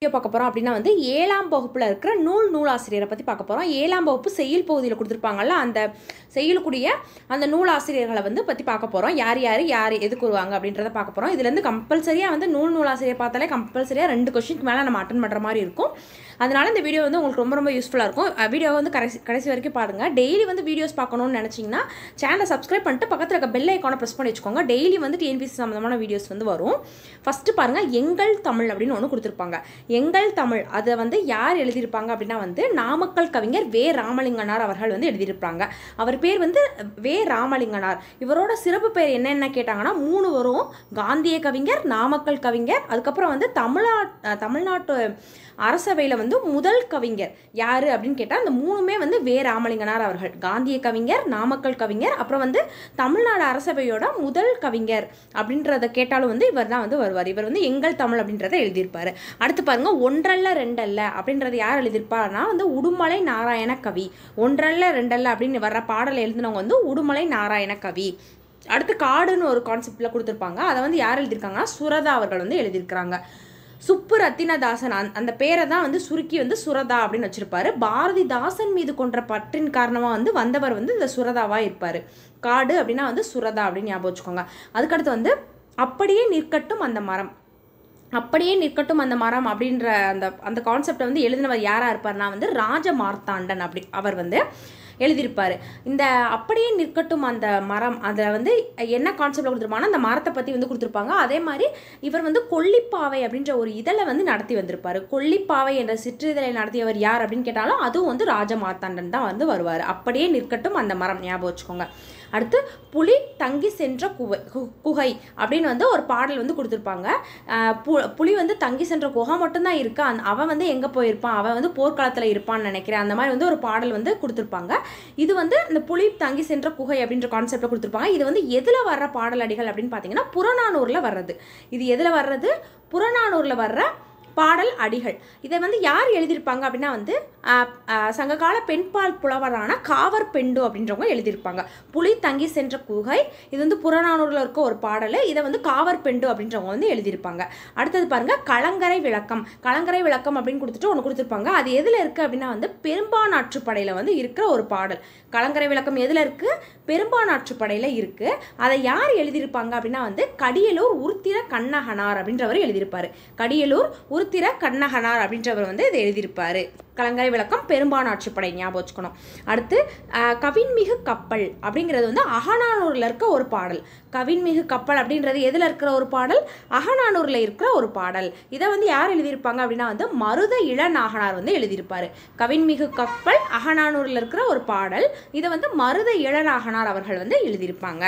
video பார்க்க போகிறோம் அப்படின்னா வந்து ஏழாம் வகுப்பில் இருக்கிற நூல் நூலாசிரியரை பற்றி பார்க்க போகிறோம் ஏழாம் வகுப்பு செய்யுள் பகுதியில் கொடுத்துருப்பாங்கல்ல அந்த செய்யுளுக்குரிய அந்த நூலாசிரியர்களை வந்து பற்றி பார்க்க போகிறோம் யார் யார் யார் எதுக்கு வருவாங்க அப்படின்றத பார்க்க போகிறோம் இதுலேருந்து கம்பல்சரியாக வந்து நூல் நூலாசிரியர் பார்த்தாலே கம்பல்சரியாக ரெண்டு கொஷினுக்கு மேலே நம்ம அட்டன் பண்ணுற மாதிரி இருக்கும் அதனால இந்த வீடியோ வந்து உங்களுக்கு ரொம்ப ரொம்ப யூஸ்ஃபுல்லாக இருக்கும் வீடியோவை வந்து கடைசி கடைசி வரைக்கும் பாருங்கள் டெய்லி வந்து வீடியோஸ் பார்க்கணும்னு நினச்சிங்கன்னா சேனலை சப்ஸ்கிரைப் பண்ணிட்டு பக்கத்தில் இருக்க பெல் ஐக்கானை ப்ரெஸ் பண்ணி வச்சுக்கோங்க டெய்லி வந்து டிஎன்பிசி சம்மந்தமான வீடியோஸ் வந்து வரும் ஃபஸ்ட்டு பாருங்கள் எங்கள் தமிழ் அப்படின்னு ஒன்று கொடுத்துருப்பாங்க எங்கள் தமிழ் அதை வந்து யார் எழுதியிருப்பாங்க அப்படின்னா வந்து நாமக்கல் கவிஞர் வே ராமலிங்கனார் அவர்கள் வந்து எழுதியிருப்பாங்க அவர் பேர் வந்து வே ராமலிங்கனார் இவரோட சிறப்பு பேர் என்னென்ன கேட்டாங்கன்னா மூணு வரும் காந்திய கவிஞர் நாமக்கல் கவிஞர் அதுக்கப்புறம் வந்து தமிழ்நா தமிழ்நாட்டு அரசவையில் வந்து முதல் கவிஞர் யார் அப்படின்னு கேட்டால் அந்த மூணுமே வந்து வே ராமலிங்கனார் அவர்கள் காந்திய கவிஞர் நாமக்கல் கவிஞர் அப்புறம் வந்து தமிழ்நாடு அரசவையோட முதல் கவிஞர் அப்படின்றத கேட்டாலும் வந்து இவர் தான் வந்து வருவார் இவர் வந்து எங்கள் தமிழ் அப்படின்றத எழுதியிருப்பார் அடுத்து பாருங்க ஒன்றல்ல ரெண்டல்ல அப்படின்றத யார் எழுதியிருப்பாருன்னா வந்து உடுமலை நாராயண கவி ஒன்றல்ல ரெண்டல்ல அப்படின்னு வர்ற பாடல் எழுதினவங்க வந்து உடுமலை நாராயண கவி அடுத்து காடுன்னு ஒரு கான்செப்டில் கொடுத்துருப்பாங்க அதை வந்து யார் எழுதியிருக்காங்கன்னா சுரதா அவர்கள் வந்து எழுதியிருக்கிறாங்க சுப்பு ரத்தினதாசன் அந் அந்த பேரை தான் வந்து சுருக்கி வந்து சுரதா அப்படின்னு வச்சிருப்பாரு பாரதிதாசன் மீது கொன்ற பற்றின் காரணமாக வந்து வந்தவர் வந்து இந்த சுரதாவாக இருப்பார் காடு அப்படின்னா வந்து சுரதா அப்படின்னு ஞாபகம் வச்சுக்கோங்க அதுக்கடுத்து வந்து அப்படியே நிற்கட்டும் அந்த மரம் அப்படியே நிற்கட்டும் அந்த மரம் அப்படின்ற அந்த அந்த கான்செப்டை வந்து எழுதினவர் யாராக இருப்பார்னா வந்து ராஜ மார்த்தாண்டன் அப்படி அவர் வந்து எழுதியிருப்பார் இந்த அப்படியே நிற்கட்டும் அந்த மரம் அதில் வந்து என்ன கான்செப்டில் கொடுத்துருப்பாங்கன்னா அந்த மரத்தை பற்றி வந்து கொடுத்துருப்பாங்க அதே மாதிரி இவர் வந்து கொல்லிப்பாவை அப்படின்ற ஒரு இதழை வந்து நடத்தி வந்திருப்பார் கொல்லிப்பாவை என்ற சிற்றிதழை நடத்தியவர் யார் அப்படின்னு கேட்டாலும் அதுவும் வந்து ராஜ மார்த்தாண்டன் தான் வந்து வருவார் அப்படியே நிற்கட்டும் அந்த மரம் ஞாபகம் வச்சுக்கோங்க அடுத்து புலி தங்கி சென்ற குகை கு- குகை அப்படின்னு வந்து ஒரு பாடல் வந்து கொடுத்துருப்பாங்க ஆஹ் பு- புலி வந்து தங்கி சென்ற குகை மட்டும்தான் இருக்கு அந்த அவன் வந்து எங்கே போயிருப்பான் அவன் வந்து போர்க்களத்தில் இருப்பான்னு நினைக்கிறேன் அந்த மாதிரி வந்து ஒரு பாடல் வந்து கொடுத்துருப்பாங்க இது வந்து இந்த புலி தங்கி சென்ற குகை அப்படின்ற கான்செப்டை கொடுத்துருப்பாங்க இது வந்து எதில் வர்ற பாடலடிகள் அப்படின்னு பார்த்தீங்கன்னா புறநானூரில் வர்றது இது எதில் வர்றது புறநானூரில் வர்ற பாடல் அடிகள் இதை வந்து யார் எழுதியிருப்பாங்க அப்படின்னா வந்து ஆஹ், ஆஹ், சங்ககால பெண்பால் புலவரான காவர் பெண்டு அப்படின்றவங்க எழுதியிருப்பாங்க புலி தங்கி சென்ற குகை இது வந்து புறநானூரில் இருக்க ஒரு பாடல் இதை வந்து காவர் பெண்டு அப்படின்றவங்க வந்து எழுதியிருப்பாங்க அடுத்தது பாருங்க கலங்கரை விளக்கம் கலங்கரை விளக்கம் அப்படின்னு கொடுத்துட்டு ஒன்று கொடுத்துருப்பாங்க அது எதில் இருக்குது அப்படின்னா வந்து பெரும்பானாற்றுப்படையில் வந்து இருக்கிற ஒரு பாடல் கலங்கரை விளக்கம் எதில் இருக்குது பெரும்பானாற்றுப்படையில் இருக்குது அதை யார் எழுதியிருப்பாங்க அப்படின்னா வந்து கடியலூர் உருத்திர கண்ணகனார் அப்படின்றவர் எழுதியிருப்பார் கடியலூர் உருத்திர கண்ணகனார் அப்படின்றவர் வந்து இதை எழுதியிருப்பார் கலங்கரை விளக்கம் பெரும்பானாற்றுப்படை ஞாபகம் வச்சுக்கணும் அடுத்து ஆஹ், கவின்மிகு கப்பல் அப்படிங்கிறது வந்து அகநானூரில் இருக்க ஒரு பாடல் கவின்மிகு கப்பல் அப்படின்றது எதில் இருக்கிற ஒரு பாடல் அகநானூரில் இருக்கிற ஒரு பாடல் இதை வந்து யார் எழுதியிருப்பாங்க அப்படின்னா வந்து மருத இளநாகனார் வந்து எழுதியிருப்பார் கவின்மிகு கப்பல் அகநானூரில் இருக்கிற ஒரு பாடல் இதை வந்து மருத இளநாகனார் அவர்கள் வந்து எழுதியிருப்பாங்க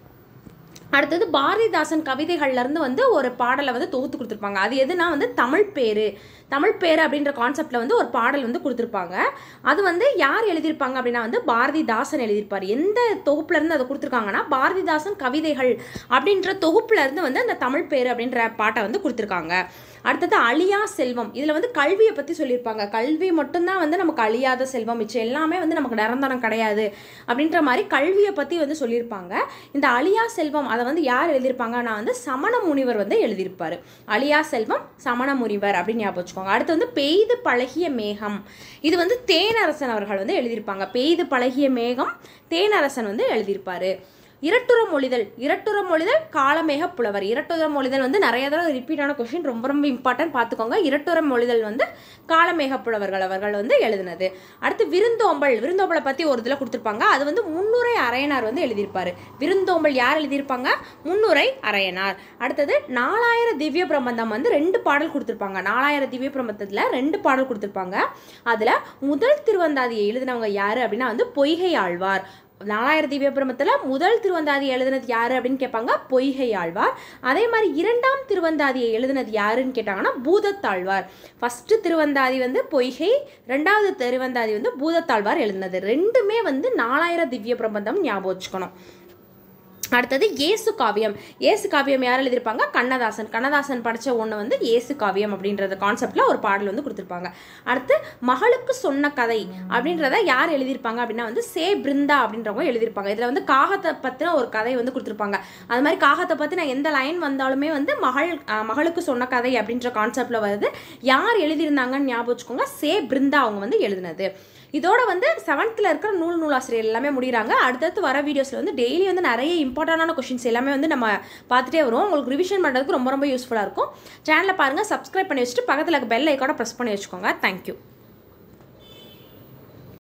அடுத்தது பாரதிதாசன் கவிதைகள்ல இருந்து வந்து ஒரு பாடலை வந்து தொகுத்து கொடுத்துருப்பாங்க அது எதுனா வந்து தமிழ் பேரு தமிழ் பேரு அப்படின்ற கான்செப்ட்ல வந்து ஒரு பாடல் வந்து கொடுத்துருப்பாங்க அது வந்து யார் எழுதியிருப்பாங்க அப்படின்னா வந்து பாரதிதாசன் எழுதியிருப்பார் எந்த தொகுப்புல இருந்து அதை கொடுத்துருக்காங்கன்னா பாரதிதாசன் கவிதைகள் அப்படின்ற தொகுப்புல இருந்து வந்து அந்த தமிழ் பேரு அப்படின்ற பாட்டை வந்து கொடுத்துருக்காங்க அடுத்தது அழியா செல்வம் இதில் வந்து கல்வியை பற்றி சொல்லியிருப்பாங்க கல்வி மட்டும்தான் வந்து நமக்கு அழியாத செல்வம் மிச்சம் எல்லாமே வந்து நமக்கு நிரந்தரம் கிடையாது அப்படின்ற மாதிரி கல்வியை பற்றி வந்து சொல்லியிருப்பாங்க இந்த அழியா செல்வம் அதை வந்து யார் எழுதியிருப்பாங்கன்னா வந்து சமண முனிவர் வந்து எழுதியிருப்பார் அழியா செல்வம் சமண முனிவர் அப்படின்னு ஞாபகம் வச்சுக்கோங்க அடுத்து வந்து பெய்து பழகிய மேகம் இது வந்து தேனரசன் அவர்கள் வந்து எழுதியிருப்பாங்க பெய்து பழகிய மேகம் தேனரசன் வந்து எழுதியிருப்பாரு இரட்டுற மொழிதல் இரட்டுற மொழிதல் காலமேக புலவர் இரட்டுற மொழிதல் வந்து நிறைய தடவை ரிப்பீட்டான கொஷின் ரொம்ப ரொம்ப இம்பார்ட்டன்ட் பார்த்துக்கோங்க இரட்டுற மொழிதல் வந்து காலமேக புலவர்கள் அவர்கள் வந்து எழுதினது அடுத்து விருந்தோம்பல் விருந்தோம்பலை பற்றி ஒரு இதில் கொடுத்துருப்பாங்க அது வந்து முன்னுரை அரையனார் வந்து எழுதியிருப்பாரு விருந்தோம்பல் யார் எழுதியிருப்பாங்க முன்னுரை அரையனார் அடுத்தது நாலாயிர திவ்ய பிரபந்தம் வந்து ரெண்டு பாடல் கொடுத்துருப்பாங்க நாலாயிர திவ்ய பிரபந்தத்தில் ரெண்டு பாடல் கொடுத்துருப்பாங்க அதில் முதல் திருவந்தாதியை எழுதினவங்க யார் அப்படின்னா வந்து பொய்கை ஆழ்வார் நாலாயிரம் திவ்ய பிரமத்தில் முதல் திருவந்தாதி எழுதினது யாரு அப்படின்னு கேட்பாங்க பொய்கை ஆழ்வார் அதே மாதிரி இரண்டாம் திருவந்தாதியை எழுதினது யாருன்னு கேட்டாங்கன்னா பூதத்தாழ்வார் ஃபர்ஸ்ட் திருவந்தாதி வந்து பொய்கை ரெண்டாவது திருவந்தாதி வந்து பூதத்தாழ்வார் எழுதினது ரெண்டுமே வந்து நாலாயிரம் திவ்ய பிரபந்தம் ஞாபகம் வச்சுக்கணும் அடுத்தது ஏசு காவியம் ஏசு காவியம் யார் எழுதியிருப்பாங்க கண்ணதாசன் கண்ணதாசன் படித்த ஒன்று வந்து ஏசு காவியம் அப்படின்றத கான்செப்டில் ஒரு பாடல் வந்து கொடுத்துருப்பாங்க அடுத்து மகளுக்கு சொன்ன கதை அப்படின்றத யார் எழுதியிருப்பாங்க அப்படின்னா வந்து சே பிருந்தா அப்படின்றவங்க எழுதியிருப்பாங்க இதில் வந்து காகத்தை பற்றின ஒரு கதை வந்து கொடுத்துருப்பாங்க அது மாதிரி காகத்தை பற்றி நான் எந்த லைன் வந்தாலுமே வந்து மகள் அஹ், மகளுக்கு சொன்ன கதை அப்படின்ற கான்செப்டில் வருது யார் எழுதியிருந்தாங்கன்னு ஞாபகம் வச்சுக்கோங்க சே பிருந்தா அவங்க வந்து எழுதினது இதோட வந்து செவன்த்தில் இருக்கிற நூல் நூலாசிரியர் எல்லாமே முடிகிறாங்க அடுத்தடுத்து வர வீடியோஸில் வந்து டெய்லி வந்து நிறைய இம்பார்ட்டண்டான கொஷின்ஸ் எல்லாமே வந்து நம்ம பார்த்துட்டே வருவோம் உங்களுக்கு ரிவிஷன் பண்ணுறதுக்கு ரொம்ப ரொம்ப யூஸ்ஃபுல்லாக இருக்கும் சேனலை பாருங்கள் சப்ஸ்கிரைப் பண்ணி வச்சுட்டு பக்கத்தில் இருக்க பெல் ஐக்கான ப்ரெஸ் பண்ணி வச்சுக்கோங்க தேங்க்யூ